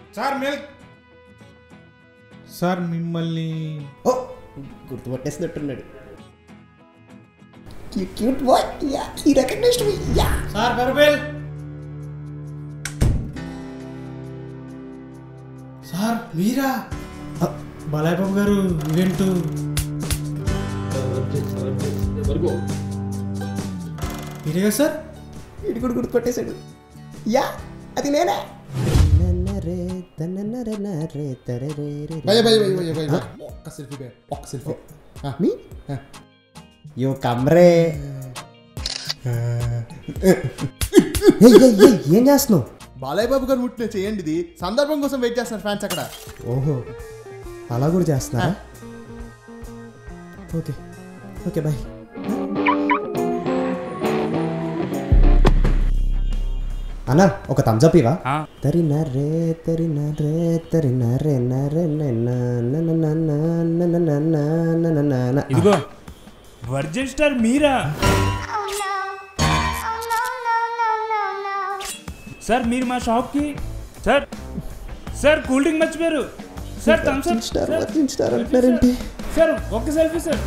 Sir milk sir మిమ్మల్ని ఓ గుర్తుపట్టేసినట్టున్నాడు cute boy yeah he recognized me yeah sir బెర్బెల్ సార్ మీరా బాలయ్య బాబు గారు ఈవెంట్ మీరే కదా సార్ ఇటు కూడా గుర్తుపట్టేశాడు యా అది నేనే భయ భయ భయ భయ భయ ఒక్క సెల్ఫీ భయ ఒక్క సెల్ఫీ మీ యో కమ్రే ఏం చేస్తున్నావు బాలయ్య బాబు గారు ముట్టిన చేయండి ఇది సందర్భం కోసం వెయిట్ చేస్తున్నారు ఫ్యాన్స్ అక్కడ ఓహో అలా కూడా చేస్తున్నారా ఓకే ఓకే బాయ్ అన్నా ఒక థమ్స్ అప్ ఇవా తరి నరే తరి నరే తరి నరే నరే ఇదిగో వర్జిన్ స్టార్ మీరా సార్ మీరు మా షాప్కి సార్ సార్ కూల్ డ్రింక్ మర్చిపోయారు sir Thums Up star virgin star అంటున్నారేంటి సార్ ఒక్క సెల్ఫీ సార్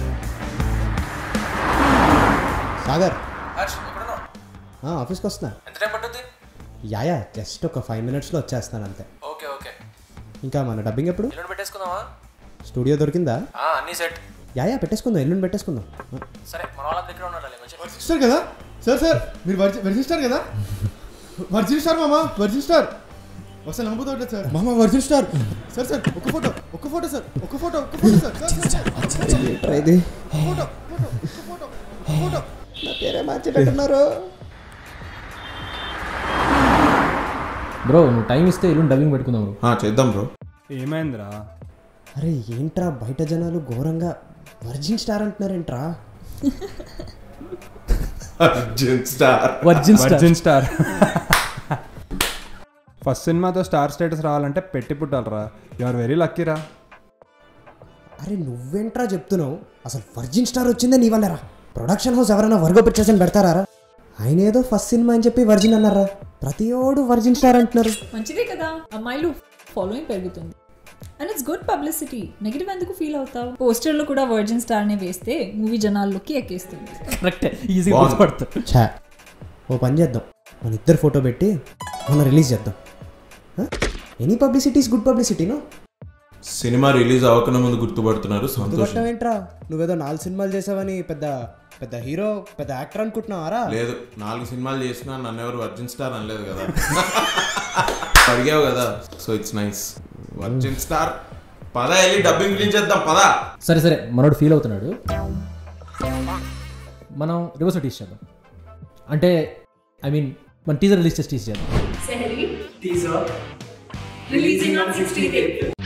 సాగర్ హర్ష్ ఎక్కడున్నావు ఆ, ఆఫీస్కి వస్తున్నా ఎంత టైం పట్టుద్ది యాయా జస్ట్ ఒక ఫైవ్ మినిట్స్లో వచ్చేస్తాను అంతే ఓకే ఓకే ఇంకా మన డబ్బింగ్ ఎప్పుడు ఎల్లుండి పెట్టేసుకుందామా స్టూడియో దొరికిందా ఆ, అన్నీ సెట్ యాయా పెట్టేసుకుందాం ఎల్లుండి పెట్టేసుకుందాం సరే మన వాళ్ళ దగ్గర ఉండాలి మంచి వర్జిన్ స్టార్ కదా సార్ సార్ మీరు వర్జి- వర్జిన్ స్టార్ కదా వర్జిన్ స్టార్ మామా వర్జిన్ స్టార్ ఒకసారి నమ్మబోతుంది సార్ మామా వర్జిన్ స్టార్ సార్ సార్ ఒక ఫోటో ఒక ఫోటో సార్ ఒక ఫోటో ఒక photo sir sir sir, sir ఏంట్రా ఇది ఫోటో ఫోటో ఒక ఫోటో ఒక ఫోటో నా పేరే మార్చేటట్టున్నారు బ్రో నువ్వు టైం ఇస్తే ఎల్లుండి డబ్బింగ్ పెట్టుకుందాం బ్రో చేద్దాం బ్రో ఏమైందిరా అరే ఏంట్రా బయట జనాలు ఘోరంగా వర్జిన్ స్టార్ అంటున్నారేంట్రా Arjun star virgin virgin star first సినిమాతో స్టార్ స్టేటస్ రావాలంటే పెట్టి పుట్టాలరా యు ఆర్ వెరీ లక్కీరా అరే నువ్వేంట్రా చెప్తున్నావు అసలు వర్జిన్ స్టార్ వచ్చిందే నీ వల్లరా ప్రొడక్షన్ హౌస్ ఎవరైనా వర్గో పిక్చర్స్ అని పెడతారా ఆయన ఏదో ఫస్ట్ సినిమా అని చెప్పి వర్జిన్ అన్నారా ప్రతి ఓడు వర్జిన్ స్టార్ అంటున్నారు మంచిదే కదా అమ్మాయిలు ఫాలోయింగ్ పెరుగుతుంది and it's good publicity negative ఎందుకు ఫీల్ అవుతావు పోస్టర్లో కూడా వర్జిన్ స్టార్నే వేస్తే మూవీ జనాల్లోకి ఎక్కేస్తుంది కరెక్టే ఈజీగా గుర్తుపడతారు ఛా ఓ పని చేద్దాం మన ఇద్దరు ఫోటో పెట్టి మనం రిలీజ్ చేద్దాం ఎనీ పబ్లిసిటీ ఇస్ గుడ్ పబ్లిసిటీను సినిమా రిలీజ్ అవ్వకనే ముందు గుర్తుపడుతున్నారు సంతోషం ఏంట్రా నువ్వేదో నాలుగు సినిమాలు చేసావని పెద్ద పెద్ద హీరో పెద్ద యాక్టర్ అనుకుంటున్నావారా లేదు నాలుగు సినిమాలు చేసినా నన్ను ఎవరు వర్జిన్ స్టార్ అనలేదు కదా అడిగావు కదా so it's nice virgin star పద వెళ్ళి డబ్బింగ్ రిలీజ్ చేద్దాం పదా సరే సరే మనోడు ఫీల్ అవుతున్నాడు మనం రివర్స్ టీస్ చేద్దాం అంటే ఐ మీన్ మన టీజర్ రిలీజ్ చేసి టీస్ చేద్దాం Releasing on 16th April.